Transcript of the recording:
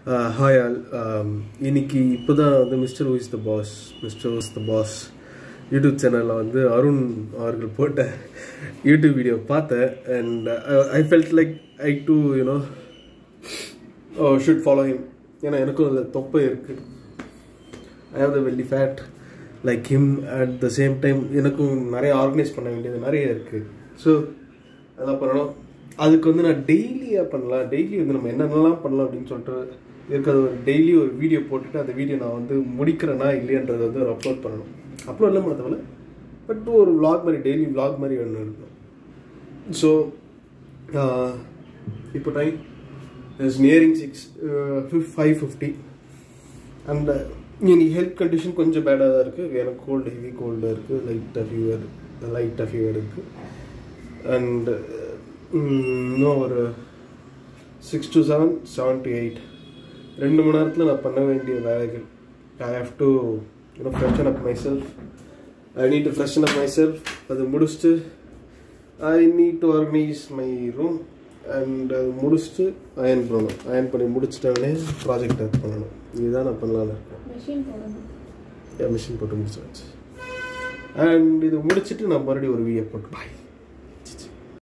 hi all இன்னைக்கு இப்போ தான் வந்து mister is the boss mister is the boss YouTube சேனலில் வந்து அருண் அவர்கள் போட்ட யூடியூப் வீடியோ பார்த்தேன் and I felt like I do you know should follow him ஏன்னா எனக்கும் அதில் தொப்பை இருக்குது I have the belly fat like him at the same time எனக்கும் நிறைய ஆர்கனைஸ் பண்ண வேண்டியது நிறைய இருக்குது ஸோ அதெல்லாம் பண்ணணும் அதுக்கு வந்து நான் டெய்லியாக பண்ணலாம் டெய்லி வந்து நம்ம என்னென்னலாம் பண்ணலாம் அப்படின்னு சொல்லிட்டு இருக்கிறது ஒரு டெய்லி ஒரு வீடியோ போட்டுட்டு அந்த வீடியோ நான் வந்து முடிக்கிறேனா இல்லையன்றதை வந்து ஒரு அப்லோட் பண்ணணும் அப்லோட்லாம் பண்ண தேவையில்ல பட் ஒரு vlog மாதிரி டெய்லி vlog மாதிரி ஒன்று இருக்கும் ஸோ இப்போ time is nearing six five fifty and இன்னைக்கு ஹெல்த் கண்டிஷன் கொஞ்சம் பேடாக தான் இருக்குது எனக்கு கோல்டு ஹெவி கோல்டு இருக்குது லைட்டாக ஃபீவர் லைட்டாக ஃபீவர் இருக்குது அண்ட் இன்னும் ஒரு six to seven seven to eight ரெண்டு மணி நேரத்தில் நான் பண்ண வேண்டிய வேலைகள் I have to you know freshen up my self I need to freshen up my self அது முடிச்சுட்டு I need to organise my room and அது முடிச்சுட்டு அயன் பண்ணணும் அயன் பண்ணி முடிச்சிட்டாலே ப்ராஜெக்ட் ஒர்க் பண்ணணும் இதுதான் நான் பண்ணலான்னு இருக்கேன் மெஷின் போடணும் மிஷின் போட்டு முடிச்சாச்சு அண்ட் இது முடிச்சுட்டு நான் மறுபடியும் ஒரு வீடியோ போட்டு பாய்